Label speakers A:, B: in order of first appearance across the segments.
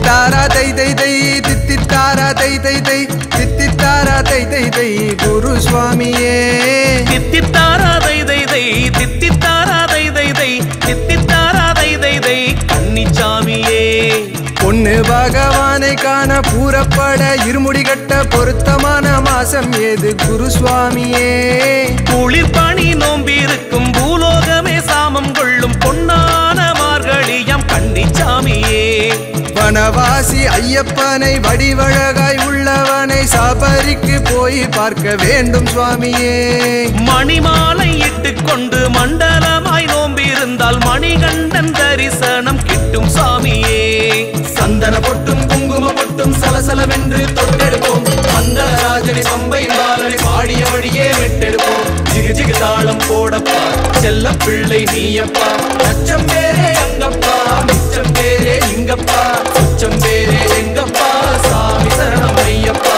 A: தித்தித்தாரா தை தை தை தித்தித்தாரா தை தை தை தித்தித்தாரா தை தை தை குரு சுவாமியே
B: தித்தித்தாரா தை தை தை தித்தித்தாரா தை தை தை தித்தித்தாரா தை தை தை கன்னிச்சாமியே
A: பொண்ணு பகவானை காண பூரப்பட இருமுடி கட்ட பொருத்தமான மாசம் ஏது குரு சுவாமியே
B: குளிர் பனி நோம்பிருக்கும் பூலோகமே சாமம் கொள்ளும் பொன்னான மார்கழியம் கன்னிச்சாமியே
A: வனவாசி ஐயப்பனை வடிவழகாய் உள்ளவனை சாபரிக்கு போய் பார்க்க வேண்டும் சுவாமியே
B: மணிமாலை இட்டுக் கொண்டு மண்டலமாய் நோம்பியிருந்தால் மணிகண்டன் தரிசனம் கிட்டும் சாமியே
C: சந்தன பொட்டும் குங்கும பொட்டும் சலசலவென்று தொட்டெடுப்போம் அந்த ராஜனை பம்பை பாலனை பாடிய வழியே விட்டெடுப்போம் ஜிகு ஜிகு தாளம் போடப்பா செல்ல பிள்ளை நீயப்பா அச்சம் பேரே அங்கப்பா மிச்சம் பேரே இங்கப்பா உச்சம் பேரே எங்கப்பா சாமி சரணம் ஐயப்பா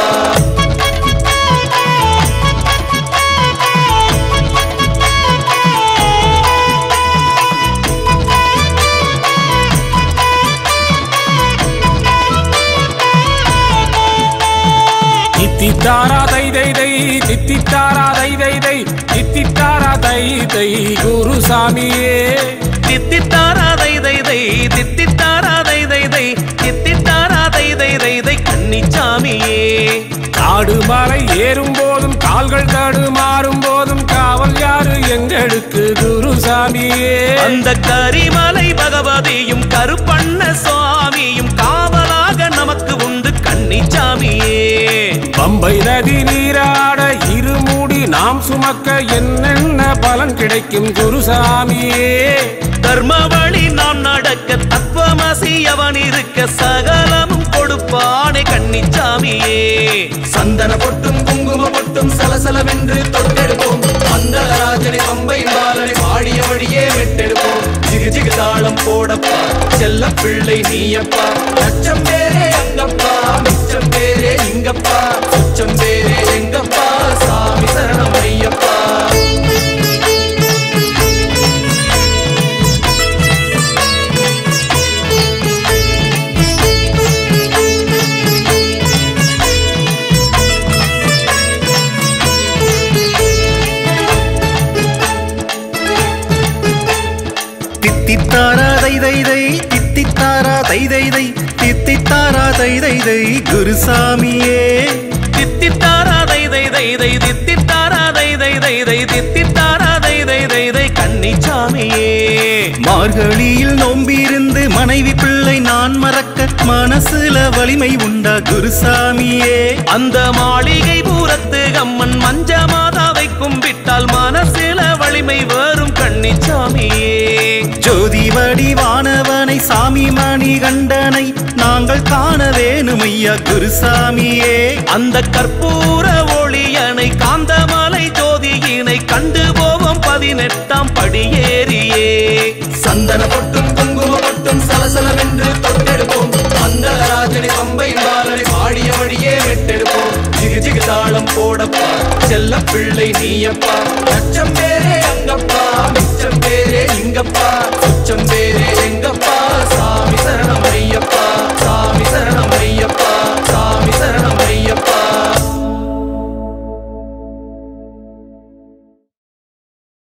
D: தித்தித்தாரா தை தை தை தித்தித்தாரா தை தை தை தித்தித்தாரா தை தை குருசாமியே
B: தித்தித்தாரா தை தை தை தித்தித்தாரா தை தை தை தித்தித்தாரா தை தை தை தை கன்னிச்சாமியே
D: காடு மலை ஏறும் போதும் கால்கள் தடுமாறும் போதும் காவல் யாரு எங்களுக்கு குருசாமியே
B: அந்த கரிமலை பகவதியும் கருப்பண்ண சுவாமியும் காவலாக நமக்கு உண்டு கன்னிச்சாமியே
D: பம்பை நதி நீராட இருமுடி நாம் சுமக்க என்னென்ன பலன் கிடைக்கும் குருசாமியே
B: தர்மவழி நாம் நடக்க தத்துவமசி அவன் இருக்க சகலமும் கொடுப்பானே கன்னிச்சாமியே
C: சந்தன பொட்டும் குங்கும பொட்டும் சலசலவென்று தொட்டெடுப்போம் அந்த ராஜனை பம்பை பாலனை பாடிய வழியே விட்டெடுப்போம் ஜிகு ஜிகு தாளம் போடப்பா செல்ல பிள்ளை நீயப்பா அச்சம் பேரே அங்கப்பா மிச்சம் பேரே இங்கப்பா உச்சம் பேரே எங்கப்பா சாமி சரணம் ஐயப்பா
E: தித்தித்தாரா தை தை தை தித்தித்தாரா தை தை தை தித்தித்தாரா தை தை தை குருசாமியே
B: தித்தித்தாரா தை தை தை தை தித்தித்தாரா தை தை தை தை தித்தித்தாரா தை தை தை தை கன்னிச்சாமியே
E: மார்கழியில் நோம்பியிருந்து மனைவி பிள்ளை நான் மறக்க மனசுல வலிமை உண்டா குருசாமியே
B: அந்த மாளிகை பூரத்து அம்மன் மஞ்ச மாதாவை கும்பிட்டால் மனசில வலிமை வரும் கன்னிச்சாமியே
E: ஜோதி வடிவானவனை சாமி மணி கண்டனை நாங்கள் காண வேணுமையா குருசாமியே
B: அந்த கற்பூர ஒளியனை காந்தமலை ஜோதியினை கண்டு போவோம் பதினெட்டாம் படியேறியே
C: சந்தன பொட்டும் குங்கும பொட்டும் சலசலவென்று தொட்டெடுப்போம் அந்த ராஜனை பம்பை பாலனை பாடிய வழியே விட்டெடுப்போம் ஜிகு ஜிகு தாளம் போடப்பா செல்ல பிள்ளை நீயப்பா அச்சம் பேரே அங்க